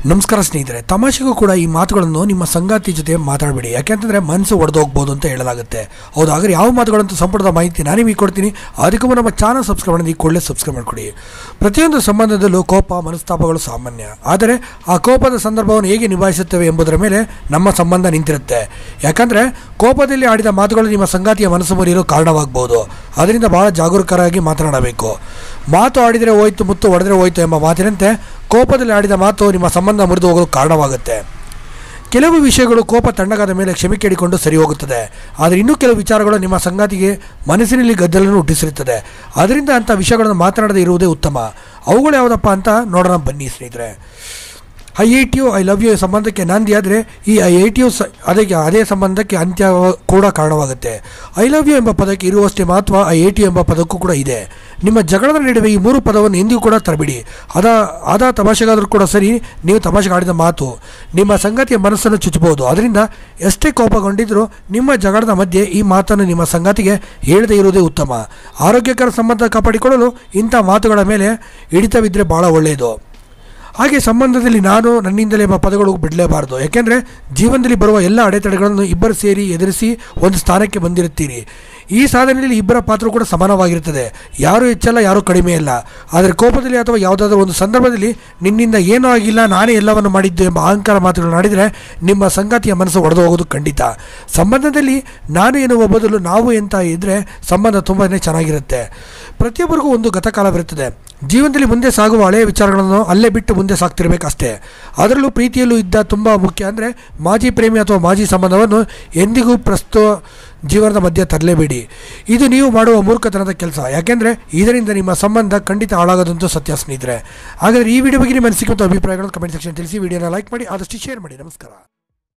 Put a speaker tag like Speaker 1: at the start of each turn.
Speaker 1: ನಮಸ್ಕಾರ ಸ್ನೇಹಿತರೆ ತಮಾಷೆಗೂ ಕೂಡ ಈ ಮಾತುಗಳನ್ನು ನಿಮ್ಮ ಸಂಗಾತಿ ಜೊತೆ ಮಾತಾಡಬೇಡಿ ಯಾಕೆಂತಂದ್ರೆ ಮನಸ್ಸು ಒಡೆದೋಗ್ಬೋದು ಅಂತ ಹೇಳಲಾಗುತ್ತೆ ಹೌದು ಹಾಗಾದ್ರೆ ಯಾವ ಮಾತುಗಳಂತ ಸಂಪೂರ್ಣ ಮಾಹಿತಿ ನಾನು ನಿಮಗೆ ಕೊಡ್ತೀನಿ ಅದಕ್ಕೂ ನಮ್ಮ ಚಾನಲ್ ಸಬ್ಸ್ಕ್ರೈಬ್ ಮಾಡಿ ಈ ಕೂಡಲೇ ಸಬ್ಸ್ಕ್ರೈಬ್ ಮಾಡಿಕೊಡಿ ಪ್ರತಿಯೊಂದು ಸಂಬಂಧದಲ್ಲೂ ಕೋಪ ಮನಸ್ತಾಪಗಳು ಸಾಮಾನ್ಯ ಆದರೆ ಆ ಕೋಪದ ಸಂದರ್ಭವನ್ನು ಹೇಗೆ ನಿಭಾಯಿಸುತ್ತೇವೆ ಎಂಬುದರ ಮೇಲೆ ನಮ್ಮ ಸಂಬಂಧ ನಿಂತಿರುತ್ತೆ ಯಾಕಂದ್ರೆ ಕೋಪದಲ್ಲಿ ಆಡಿದ ಮಾತುಗಳು ನಿಮ್ಮ ಸಂಗಾತಿಯ ಮನಸ್ಸು ಮುರಿಯಲು ಕಾರಣವಾಗಬಹುದು ಅದರಿಂದ ಬಹಳ ಜಾಗರೂಕರಾಗಿ ಮಾತನಾಡಬೇಕು ಮಾತು ಆಡಿದರೆ ಹೋಯ್ತು ಮುತ್ತು ಹೊಡೆದರೆ ಹೋಯ್ತು ಎಂಬ ಮಾತಿನಂತೆ ಕೋಪದಲ್ಲಿ ಆಡಿದ ಮಾತು ನಿಮ್ಮ ಸಂಬಂಧ ಮುರಿದು ಹೋಗಲು ಕಾರಣವಾಗುತ್ತೆ ಕೆಲವು ವಿಷಯಗಳು ಕೋಪ ತಣ್ಣಗಾದ ಮೇಲೆ ಕ್ಷಮೆ ಕೇಳಿಕೊಂಡು ಸರಿ ಹೋಗುತ್ತದೆ ಆದರೆ ಇನ್ನೂ ಕೆಲವು ವಿಚಾರಗಳು ನಿಮ್ಮ ಸಂಗಾತಿಗೆ ಮನಸ್ಸಿನಲ್ಲಿ ಗದ್ದಲನ್ನು ಹುಟ್ಟಿಸಿರುತ್ತದೆ ಅದರಿಂದ ಅಂಥ ವಿಷಯಗಳನ್ನು ಮಾತನಾಡದೇ ಇರುವುದೇ ಉತ್ತಮ ಅವುಗಳು ಯಾವುದಪ್ಪ ಅಂತ ನೋಡೋಣ ಬನ್ನಿ ಸ್ನೇಹಿತರೆ I hate you I love you ಸಂಬಂಧಕ್ಕೆ ನಾಂದಿ ಆದರೆ ಈ ಐ ಏಟ್ ಯು ಸ ಅದಕ್ಕೆ ಅದೇ ಸಂಬಂಧಕ್ಕೆ ಅಂತ್ಯ ಕೂಡ ಕಾರಣವಾಗುತ್ತೆ ಐ ಲವ್ ಯು ಎಂಬ ಪದಕ್ಕೆ ಇರುವಷ್ಟೇ ಮಹತ್ವ ಐ ಏಟ್ ಯು ಎಂಬ ಪದಕ್ಕೂ ಕೂಡ ಇದೆ ನಿಮ್ಮ ಜಗಳದ ನಡುವೆ ಈ ಮೂರು ಪದವನ್ನು ಎಂದಿಗೂ ಕೂಡ ತರಬೇಡಿ ಅದ ಆದ ತಮಾಷೆಗಾದರೂ ಕೂಡ ಸರಿ ನೀವು ತಮಾಷೆಗೆ ಆಡಿದ ಮಾತು ನಿಮ್ಮ ಸಂಗಾತಿಯ ಮನಸ್ಸನ್ನು ಚುಚ್ಚಬಹುದು ಅದರಿಂದ ಎಷ್ಟೇ ಕೋಪಗೊಂಡಿದ್ದರೂ ನಿಮ್ಮ ಜಗಳದ ಮಧ್ಯೆ ಈ ಮಾತನ್ನು ನಿಮ್ಮ ಸಂಗಾತಿಗೆ ಹೇಳದೇ ಇರುವುದೇ ಉತ್ತಮ ಆರೋಗ್ಯಕರ ಸಂಬಂಧ ಕಾಪಾಡಿಕೊಳ್ಳಲು ಇಂಥ ಮಾತುಗಳ ಮೇಲೆ ಹಿಡಿತವಿದ್ದರೆ ಭಾಳ ಒಳ್ಳೆಯದು ಹಾಗೆ ಸಂಬಂಧದಲ್ಲಿ ನಾನು ನನ್ನಿಂದಲೇ ಎಂಬ ಪದಗಳು ಬಿಡಲೇಬಾರದು ಯಾಕೆಂದರೆ ಜೀವನದಲ್ಲಿ ಬರುವ ಎಲ್ಲ ಅಡೆತಡೆಗಳನ್ನು ಇಬ್ಬರು ಸೇರಿ ಎದುರಿಸಿ ಒಂದು ಸ್ಥಾನಕ್ಕೆ ಬಂದಿರುತ್ತೀರಿ ಈ ಸಾಧನೆಯಲ್ಲಿ ಇಬ್ಬರ ಪಾತ್ರ ಕೂಡ ಸಮಾನವಾಗಿರುತ್ತದೆ ಯಾರೂ ಹೆಚ್ಚಲ್ಲ ಯಾರೂ ಕಡಿಮೆ ಇಲ್ಲ ಆದರೆ ಕೋಪದಲ್ಲಿ ಅಥವಾ ಯಾವುದಾದ್ರೂ ಒಂದು ಸಂದರ್ಭದಲ್ಲಿ ನಿನ್ನಿಂದ ಏನೂ ಆಗಿಲ್ಲ ನಾನೇ ಎಲ್ಲವನ್ನು ಮಾಡಿದ್ದು ಎಂಬ ಅಹಂಕಾರ ಮಾತುಗಳು ನಾಡಿದರೆ ನಿಮ್ಮ ಸಂಗಾತಿಯ ಮನಸ್ಸು ಒಡೆದು ಹೋಗೋದು ಖಂಡಿತ ಸಂಬಂಧದಲ್ಲಿ ನಾನು ಎನ್ನುವ ಬದಲು ನಾವು ಅಂತ ಇದ್ದರೆ ಸಂಬಂಧ ತುಂಬಾ ಚೆನ್ನಾಗಿರುತ್ತೆ ಪ್ರತಿಯೊಬ್ಬರಿಗೂ ಒಂದು ಗತಕಾಲವಿರುತ್ತದೆ ಜೀವನದಲ್ಲಿ ಮುಂದೆ ಸಾಗುವ ಹಳೆಯ ವಿಚಾರಗಳನ್ನು ಅಲ್ಲೇ ಬಿಟ್ಟು ಮುಂದೆ ಸಾಗ್ತಿರ್ಬೇಕಷ್ಟೇ ಅದರಲ್ಲೂ ಪ್ರೀತಿಯಲ್ಲೂ ಇದ್ದ ತುಂಬ ಮುಖ್ಯ ಅಂದರೆ ಮಾಜಿ ಪ್ರೇಮಿ ಅಥವಾ ಮಾಜಿ ಸಂಬಂಧವನ್ನು ಎಂದಿಗೂ ಪ್ರಸ್ತುತ ಜೀವನದ ಮಧ್ಯೆ ತರಲೇಬೇಡಿ ಇದು ನೀವು ಮಾಡುವ ಮೂರ್ಖತನದ ಕೆಲಸ ಯಾಕೆಂದರೆ ಇದರಿಂದ ನಿಮ್ಮ ಸಂಬಂಧ ಖಂಡಿತ ಹಾಳಾಗೋದಂತೂ ಸತ್ಯ ಸ್ನೇಹಿತರೆ ಹಾಗಾದರೆ ಈ ವಿಡಿಯೋ ಬಗ್ಗೆ ನಿಮ್ಮ ಅನಿಸಿಕೆ ಮತ್ತು ಅಭಿಪ್ರಾಯಗಳನ್ನು ಕಮೆಂಟ್ ಸೆಕ್ಷನ್ ತಿಳಿಸಿ ವಿಡಿಯೋನ ಲೈಕ್ ಮಾಡಿ ಆದಷ್ಟು ಶೇರ್ ಮಾಡಿ ನಮಸ್ಕಾರ